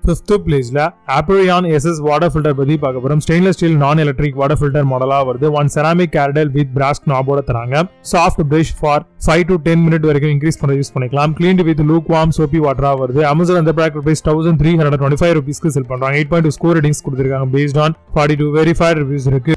fifth பிளேஸ்ல ஆப்ரியான் SS water filter பத்தி பார்க்க போறோம் stainless steel non electric water filter மாடலா வருது one ceramic candle with brass நாபோட தராங்க soft brush for five to ten minute வரைக்கும் இன்க்ரீஸ் பண்ண யூஸ் பண்ணிக்கலாம் clean with lukewarm soapy வாட்டரா வருது அமேசான் அந்த product rupees thousand three hundred twenty five ருபீஸ்க்கு செல் பண்றாங்க எயிட் பாயிண்ட் ஸ்கோர் ரேட்டிங்ஸ் கொடுத்துருக்காங்க based on forty two verified reviews இருக்கு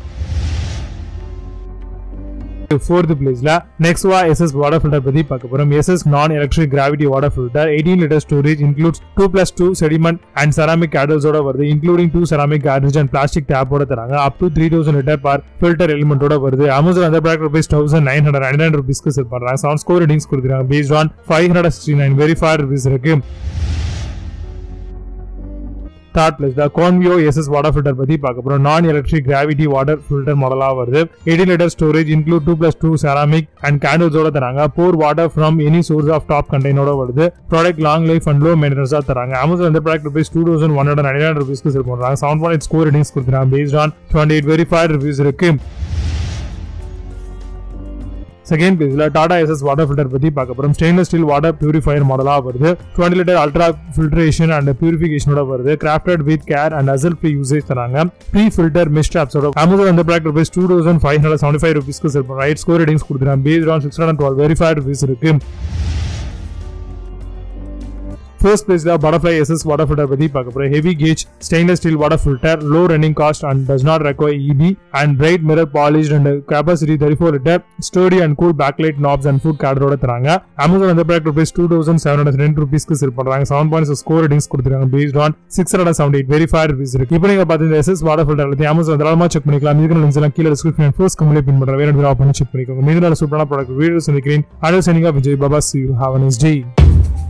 ஃபோர்த் பிளேஸ்ல நெக்ஸ்வா எஸ்எஸ் வாட்டர் ஃபில்டர் பத்தி பார்க்க போறோம் SS non electric gravity water filter eighteen litre storage includes two plus two sediment and ceramic கேடல்ஸோட வருது including two ceramic cartridge and plastic டேப்போட தராங்க up to three thousand litre per filter எலிமெண்டோட வருது Amazon அந்த product rupees thousand nine hundred nine nine ருபீஸ்க்கு sell பண்றாங்க seven score ratings கொடுக்குறாங்க based on five hundred sixty nine verify rupees இருக்கு third place the கான்வியோ எஸ்எஸ் வாட்டர் ஃபில்டர் பத்தி பார்க்க போறோம் நான் எலக்ட்ரிக் கிராவிட்டி வாட்டர் ஃபில்டர் மாடலா வருது eighteen litre storage include two plus two ceramic and கேண்டில்ஸோட தராங்க pour water from any source of top கண்டெய்னரோட வருது product long life and low மெயின்டெனன்ஸா தராங்க அமேசான் இந்த product rupees two thousand one hundred nine hundred ருபீஸ்க்கு செல் பண்றாங்க seven point score ratings கொடுத்துறாங்க based on twenty eight verified reviews இருக்கு second பேஜ்ல டாடா எஸ்எஸ் வாட்டர் ஃபில்டர் பத்தி பார்க்க போறோம் ஸ்டெயின்லெஸ் ஸ்டீல் வாட்டர் பியூரிஃபயர் மாடலா வருது twenty litre ultra filtration and பியூரிஃபிகேஷனோட வருது crafted with care and hassle free usage தராங்க ப்ரீ ஃபில்டர் மிஸ்ட் ஆப்ஸோட அமேசான் அந்த product rupees two thousand five hundred seventy five ருபீஸ்க்கு செல் பண்ணுறோம் ரைட் ஸ்கோர் ரேட்டிங்ஸ் கொடுத்துருக்காங்க based on six hundred twelve verified rupees இருக்கு first பிளேஸ்ல Butterfly SS water filter பத்தி பார்க்க போறோம் heavy gauge stainless steel water filter low running cost and does not require EB and bright mirror polished and capacity thirty four litre sturdy and cool bakelite knobs and foot கார்டரோட தராங்க Amazon அந்த product rupees two thousand seven hundred ரெண்டு ருபீஸ்க்கு sell பண்றாங்க seven point score ratings கொடுத்துருக்காங்க based on six hundred seventy eight verify rupees இருக்கு இப்போ நீங்க பார்த்து இந்த எஸ்எஸ் வாட்டர் ஃபில்டர் எல்லாத்தையும் அமேசான் தாராளமா செக் பண்ணிக்கலாம் இதுக்கு லிங்க்ஸ் எல்லாம் கீழே டிஸ்கிரிப்ஷன் ஃபர்ஸ்ட் கம்பெனி பின் பண்ற வேற பண்ணி செக் பண்ணிக்கோங்க மீது நல்ல சூப்பரான ப்ராடக்ட் வீடியோஸ் நினைக்கிறேன் until signing off Vijay Baba see have a nice day